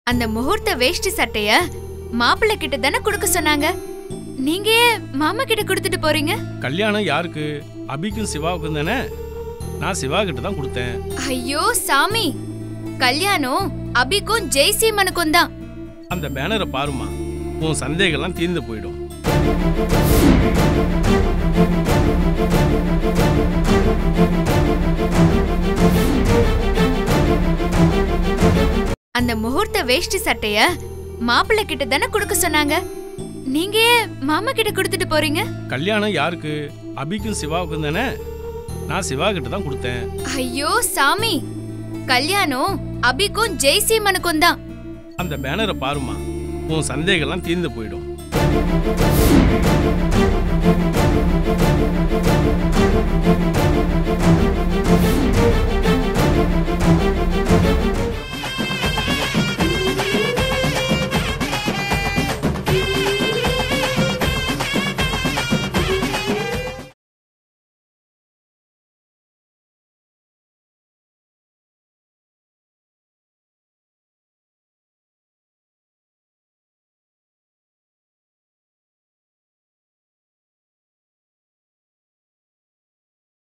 அந்த முகூர்த்த வேஷ்டி சட்டைய மாப்பிள்ளை கிட்ட தானே கொடுக்க சொன்னாங்க நீங்க ஏன் மாமா கிட்ட கொடுத்துட்டு போறீங்க கல்யாணம் யாருக்கு அபிக்கும் சிவாவுக்கும் தானே நான் சிவா கிட்ட தான் கொடுத்தேன் ஐயோ சாமி கல்யாணம் அபிக்கும் ஜெய்சீமனுக்கும் தான் அந்த பேனரை பாருமா உன் சந்தேகம்லாம் தீர்ந்து போயிடும் அந்த முகூர்த்த வேஷ்டி சட்டைய மாப்பிள்ளை கிட்ட தானே கொடுக்க சொன்னாங்க நீங்க ஏன் மாமா கிட்ட கொடுத்துட்டு போறீங்க கல்யாணம் யாருக்கு அபிக்கும் சிவாவுக்கும் தானே நான் சிவா கிட்ட தான் கொடுத்தேன் ஐயோ சாமி கல்யாணம் அபிக்கும் ஜெய்சீமனுக்கும் தான் அந்த பேனரை பாருமா உன் சந்தேகம்லாம் தீர்ந்து போயிடும்